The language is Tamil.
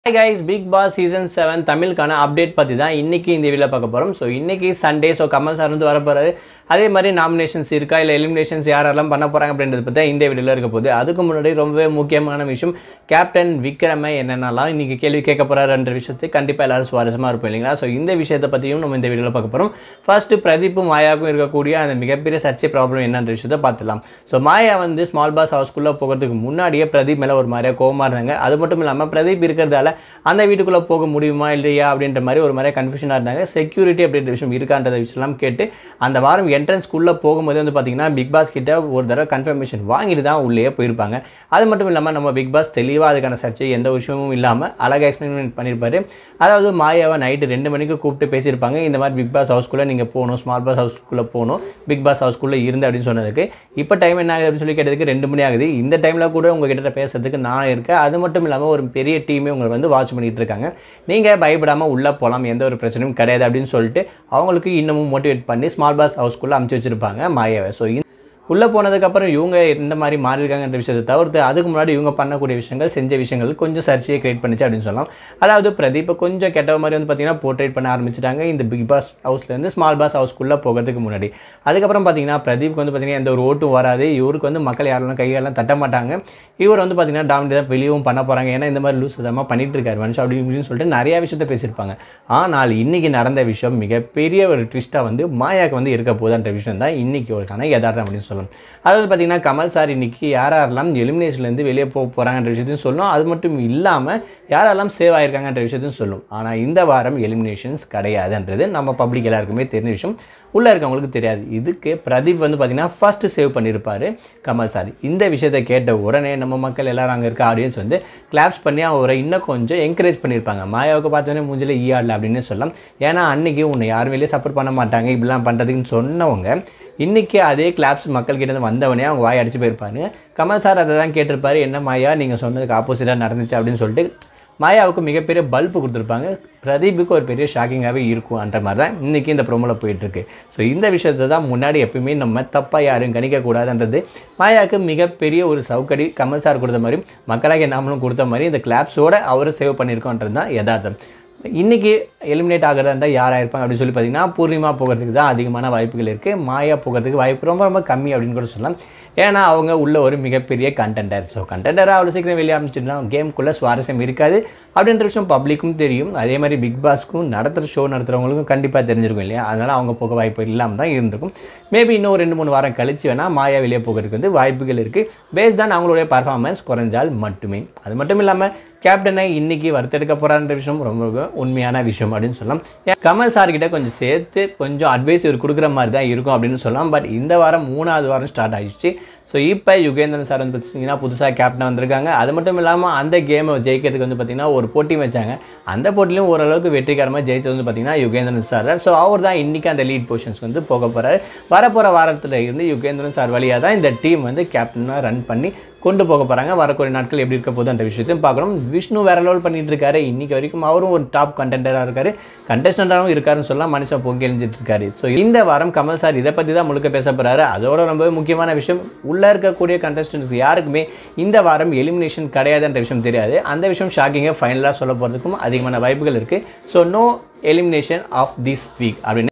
hi guys big boss season seven தமிழுக்கான அப்டேட் பற்றி தான் இன்றைக்கி இந்த வீடியோவில் பார்க்க போகிறோம் ஸோ இன்றைக்கி சண்டே ஸோ கமல் சார் வந்து வர போகிறாரு அதே மாதிரி நாமினேஷன்ஸ் இருக்கா இல்லை எலிமினேஷன்ஸ் யாரெல்லாம் பண்ண போகிறாங்க அப்படின்றது பற்றி இந்த வீடியோவில் இருக்க போகுது அதுக்கு முன்னாடி ரொம்பவே முக்கியமான விஷயம் கேப்டன் விக்ரமை என்னென்னலாம் இன்றைக்கி கேள்வி கேட்க போகிறாருன்ற விஷயத்தை கண்டிப்பாக எல்லாரும் சுவாரஸ்யமாக இருப்போம் இல்லைங்களா ஸோ இந்த விஷயத்தை பற்றியும் நம்ம இந்த வீடியோவில் பார்க்க போகிறோம் ஃபர்ஸ்ட்டு பிரதீப்பும் மாயாவுக்கும் இருக்கக்கூடிய அந்த மிகப்பெரிய சர்ச்சை ப்ராப்ளம் என்னன்ற விஷயத்தை பார்த்துலாம் ஸோ மாயா வந்து ஸ்மால் பாஸ் ஹவுஸ்க்குள்ளே போகிறதுக்கு முன்னாடியே பிரதீப் மேலே ஒரு மாதிரியாக கோவமாக இருந்தாங்க அது மட்டும் இல்லாமல் பிரதீப் இருக்கிறதால அந்த வீட்டுக்குள்ளே போக முடியுமா இல்லையா அப்படின்ற மாதிரி ஒரு மாதிரி கன்ஃபியூஷனாக இருந்தாங்க செக்யூரிட்டி அப்படின்ற விஷயம் இருக்கான்ற விஷயம்லாம் கேட்டு அந்த வாரம் என்ட்ரன்ஸ்குள்ளே போகும்போது வந்து பார்த்தீங்கன்னா பிக் பாஸ் கிட்ட ஒரு தடவை கன்ஃபர்மேஷன் வாங்கிட்டு தான் உள்ளே போயிருப்பாங்க அது மட்டும் இல்லாமல் நம்ம பிக் பாஸ் தெளிவாக அதுக்கான சர்ச்சை எந்த விஷயமும் இல்லாமல் அழகாக எக்ஸ்பிளைன் பண்ணியிருப்பாரு அதாவது மாயாவை நைட்டு ரெண்டு மணிக்கு கூப்பிட்டு பேசியிருப்பாங்க இந்த மாதிரி பிக் பாஸ் ஹவுஸ்க்குள்ளே நீங்கள் போகணும் ஸ்மால் பாஸ் ஹவுஸ்க்குள்ளே போகணும் பிக் பாஸ் ஹவுஸ்க்குள்ளே இருந்து அப்படின்னு சொன்னதுக்கு இப்போ டைம் என்ன ஆகுது அப்படின்னு சொல்லி கேட்டதுக்கு ரெண்டு மணி ஆகுது இந்த டைமில் கூட உங்ககிட்ட பேசுறதுக்கு நான் இருக்கேன் அது மட்டும் இல்லாமல் ஒரு பெரிய டீமே உங்களை வந்து வாட்ச் பண்ணிட்டு இருக்காங்க நீங்கள் பயப்படாமல் உள்ளே போகலாம் எந்த ஒரு பிரச்சனையும் கிடையாது அப்படின்னு சொல்லிட்டு அவங்களுக்கு இன்னமும் மோட்டிவேட் பண்ணி ஸ்மால் பாஸ் ஹவுஸ்க்குள்ளே அமுச்சு வச்சிருப்பாங்க மாயாவை ஸோ உள்ளே போனதுக்கப்புறம் இவங்க இந்த மாதிரி மாறியிருக்காங்கன்ற விஷயத்தை தவிர்த்து அதுக்கு முன்னாடி இவங்க பண்ணக்கூடிய விஷயங்கள் செஞ்ச விஷயங்கள் கொஞ்சம் சர்ச்சையை கிரியேட் பண்ணிச்சு அப்படின்னு சொல்லலாம் அதாவது பிரதீப்பை கொஞ்சம் கெட்ட மாதிரி வந்து பார்த்தீங்கன்னா போர்ட்ரேட் பண்ண ஆரம்பிச்சிட்டாங்க இந்த பிக் பாஸ் ஹவுஸ்லேருந்து ஸ்மால் பாஸ் ஹவுஸ்க்குள்ளே போகிறதுக்கு முன்னாடி அதுக்கப்புறம் பார்த்தீங்கன்னா பிரதீப்க்கு வந்து பார்த்தீங்கன்னா எந்த ஒரு ஓட்டும் வராது இவருக்கு வந்து மக்கள் யாரெல்லாம் கையெல்லாம் தட்ட மாட்டாங்க இவர் வந்து பார்த்தீங்கன்னா டாமினேட் தான் வெளியவும் பண்ண போகிறாங்க ஏன்னா இந்த மாதிரி லூஸ் விதமாக பண்ணிட்டு இருக்காரு மனுஷன் அப்படி இப்படின்னு சொல்லிட்டு நிறையா விஷயத்த பேசியிருப்பாங்க ஆனால் இன்னைக்கு நடந்த விஷயம் மிகப்பெரிய ஒரு ட்விஸ்ட்டாக வந்து மாயாக்கு வந்து இருக்க போகுதுன்ற விஷயம் தான் இன்னைக்கு ஒருக்கான யதார்த்தம் அப்படின்னு சொல்லலாம் அதாவது பார்த்தீங்கன்னா கமல் சார் இன்னைக்கு யார் யாரெல்லாம் எலிமினேஷன்லேருந்து வெளியே போக போகிறாங்கன்ற விஷயத்தையும் சொல்லும் அது மட்டும் இல்லாமல் யாரெல்லாம் சேவ் ஆயிருக்காங்கன்ற விஷயத்தையும் சொல்லும் ஆனால் இந்த வாரம் எலிமினேஷன்ஸ் கிடையாதுன்றது நம்ம பப்ளிக் எல்லாருக்குமே தெரிஞ்ச விஷயம் உள்ளே இருக்கவங்களுக்கு தெரியாது இதுக்கு பிரதீப் வந்து பார்த்தீங்கன்னா ஃபஸ்ட்டு சேவ் பண்ணியிருப்பார் கமல் சார் இந்த விஷயத்தை கேட்ட உடனே நம்ம மக்கள் எல்லாரும் அங்கே இருக்க ஆடியன்ஸ் வந்து கிளாப்ஸ் பண்ணி அவரை இன்னும் கொஞ்சம் என்கரேஜ் பண்ணியிருப்பாங்க மாயாவுக்கு பார்த்தோன்னே மூஞ்சில் ஈயாடல அப்படின்னு சொல்லலாம் ஏன்னா அன்றைக்கி உன்னை யார் வெளியே சப்போர்ட் பண்ண மாட்டாங்க இப்படிலாம் பண்ணுறதுக்குன்னு சொன்னவங்க இன்றைக்கி அதே கிளாப்ஸ் மக்கள்கிட்ட இருந்து வந்தவனே அவங்க வாய் அடிச்சு போயிருப்பாங்க கமல் சார் அதை தான் கேட்டிருப்பாரு என்ன மாயா நீங்கள் சொன்னதுக்கு ஆப்போசிட்டாக நடந்துச்சு அப்படின்னு சொல்லிட்டு மாயாவுக்கு மிகப்பெரிய பல்பு கொடுத்துருப்பாங்க பிரதீப்புக்கு ஒரு பெரிய ஷாக்கிங்காகவே இருக்கும்ன்ற மாதிரி தான் இன்றைக்கி இந்த ப்ரோமோவில் போயிட்டுருக்கு ஸோ இந்த விஷயத்தை தான் முன்னாடி எப்பயுமே நம்ம தப்பாக யாரும் கணிக்கக்கூடாதுன்றது மாயாவுக்கு மிகப்பெரிய ஒரு சவுக்கடி கமல் சார் கொடுத்த மாதிரி மக்களாக நாமளும் கொடுத்த மாதிரி இந்த கிளாப்ஸோடு அவர் சேவ் பண்ணியிருக்கோன்றது தான் யதார்த்தம் இன்றைக்கி எலிமினேட் ஆகிறதா இருந்தால் யாராக இருப்பாங்க அப்படின்னு சொல்லி பார்த்தீங்கன்னா பூர்ணிமா போகிறதுக்கு தான் அதிகமான வாய்ப்புகள் இருக்குது மாயா போகிறதுக்கு வாய்ப்பு ரொம்ப ரொம்ப கம்மி அப்படின்னு கூட சொல்லலாம் ஏன்னா அவங்க உள்ள ஒரு மிகப்பெரிய கண்டென்டர் ஸோ கண்டென்டராக அவ்வளோ சீக்கிரம் வெளியே ஆரம்பிச்சுன்னா கேமுக்குள்ளே சுவாரஸ்யம் இருக்காது அப்படின்ற விஷயம் பப்ளிக்கும் தெரியும் அதே மாதிரி பிக் பாஸ்க்கும் நடத்துகிற ஷோ நடத்துகிறவங்களுக்கும் கண்டிப்பாக தெரிஞ்சிருக்கும் இல்லையா அதனால் அவங்க போக வாய்ப்பு இல்லாமல் தான் இருந்திருக்கும் மேபி இன்னும் ரெண்டு மூணு வாரம் கழிச்சு வேணால் மாயா வெளியே போகிறதுக்கு வந்து வாய்ப்புகள் இருக்குது பேஸ்ட் ஆன் அவங்களுடைய பர்ஃபார்மன்ஸ் குறைஞ்சால் மட்டுமே அது மட்டும் இல்லாமல் கேப்டனை இன்னைக்கு வறுத்தெடுக்க போகிறான்ற விஷயம் ரொம்ப ரொம்ப உண்மையான விஷயம் அப்படின்னு சொல்லலாம் ஏன் கமல் சார் கிட்ட கொஞ்சம் சேர்த்து கொஞ்சம் அட்வைஸ் இவர் கொடுக்குற மாதிரி தான் இருக்கும் அப்படின்னு சொல்லலாம் பட் இந்த வாரம் மூணாவது வாரம் ஸ்டார்ட் ஆயிடுச்சு ஸோ இப்போ யுகேந்திரன் சார் வந்து பார்த்தீங்கன்னா புதுசாக கேப்டன் வந்திருக்காங்க அது மட்டும் இல்லாமல் அந்த கேமை ஜெயிக்கிறதுக்கு வந்து பார்த்தீங்கன்னா ஒரு போட்டி வச்சாங்க அந்த போட்டிலையும் ஓரளவுக்கு வெற்றிகரமாக ஜெயிச்சது வந்து பார்த்தீங்கன்னா யுகேந்திரன் சார் ஸோ அவர் தான் இன்றைக்கி அந்த லீட் பொசிஷன்ஸ் வந்து போக போகிறாரு வரப்போகிற வாரத்தில் இருந்து யுகேந்திரன் சார் வழியாக தான் இந்த டீம் வந்து கேப்டனாக ரன் பண்ணி கொண்டு போக போகிறாங்க வரக்கூடிய நாட்கள் எப்படி இருக்க போகுது அந்த விஷயத்தையும் பார்க்கணும் விஷ்ணு வேற லெவல் பண்ணிட்டு இருக்காரு இன்னைக்கு வரைக்கும் அவரும் ஒரு டாப் கண்டென்டராக இருக்காரு கண்டஸ்டண்டாகவும் இருக்காருன்னு சொல்லலாம் மனுஷன் பொங்கி எழுஞ்சிட்டு இருக்காரு ஸோ இந்த வாரம் கமல் சார் இதை பற்றி தான் முழுக்க பேச போகிறாரு அதோட ரொம்பவே முக்கியமான விஷயம் உள்ளே இருக்கக்கூடிய கண்டஸ்டன்ஸ் யாருக்குமே இந்த வாரம் எலிமினேஷன் கிடையாதுன்ற விஷயம் தெரியாது அந்த விஷயம் ஷாக்கிங்காக ஃபைனலாக சொல்ல போகிறதுக்கும் அதிகமான வாய்ப்புகள் இருக்குது so no elimination of this week அப்படின்னு